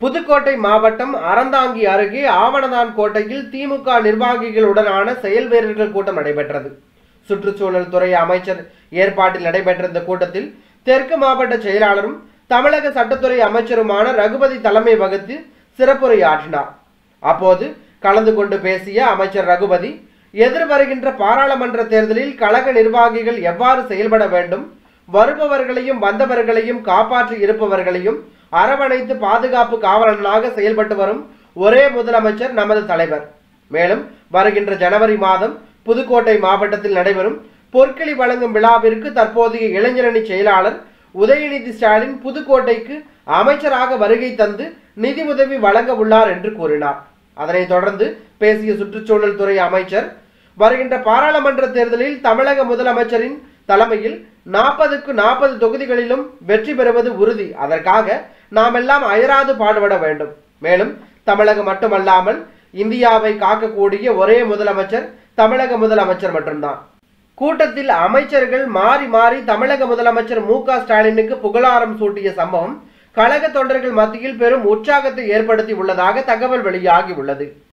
புதுக்கோட்டை மாவட்டம் அறந்தாங்கி அருகே ஆவணதான் கோட்டையில் திமுக நிர்வாகிகளுடனான செயல் வீரர்கள் கூட்டம் நடைபெற்றது சுற்றுச்சூழல் துறை அமைச்சர் ஏற்பாட்டில் நடைபெற்ற இந்த கூட்டத்தில் தெற்கு மாவட்ட செயலாளரும் தமிழக சட்டத்துறை அமைச்சருமான ரகுபதி தலைமை வகித்து சிறப்புரையாற்றினார் அப்போது கலந்து கொண்டு பேசிய அமைச்சர் ரகுபதி எதிர்வருகின்ற பாராளுமன்ற தேர்தலில் கழக நிர்வாகிகள் எவ்வாறு செயல்பட வேண்டும் வருபவர்களையும் வந்தவர்களையும் காப்பாற்றி இருப்பவர்களையும் அரவணைத்து பாதுகாப்பு காவலர்களாக செயல்பட்டு வரும் ஒரே முதலமைச்சர் நமது தலைவர் மேலும் வருகின்ற ஜனவரி மாதம் புதுக்கோட்டை மாவட்டத்தில் நடைபெறும் பொற்களி வழங்கும் விழாவிற்கு தற்போதைய இளைஞரணி செயலாளர் உதயநிதி ஸ்டாலின் புதுக்கோட்டைக்கு அமைச்சராக வருகை தந்து நிதி உதவி வழங்க உள்ளார் என்று கூறினார் அதனைத் தொடர்ந்து பேசிய சுற்றுச்சூழல் துறை அமைச்சர் வருகின்ற பாராளுமன்ற தேர்தலில் தமிழக முதலமைச்சரின் தலைமையில் நாற்பதுக்கு நாற்பது தொகுதிகளிலும் வெற்றி பெறுவது உறுதி அதற்காக நாம் எல்லாம் அயராது பாடுபட வேண்டும் மேலும் தமிழகம் மட்டுமல்லாமல் இந்தியாவை காக்கக்கூடிய ஒரே முதலமைச்சர் தமிழக முதலமைச்சர் மட்டும்தான் கூட்டத்தில் அமைச்சர்கள் மாறி மாறி தமிழக முதலமைச்சர் மு க ஸ்டாலினுக்கு புகழாரம் சூட்டிய சம்பவம் கழக தொண்டர்கள் மத்தியில் பெரும் உற்சாகத்தை ஏற்படுத்தி உள்ளதாக தகவல் வெளியாகி உள்ளது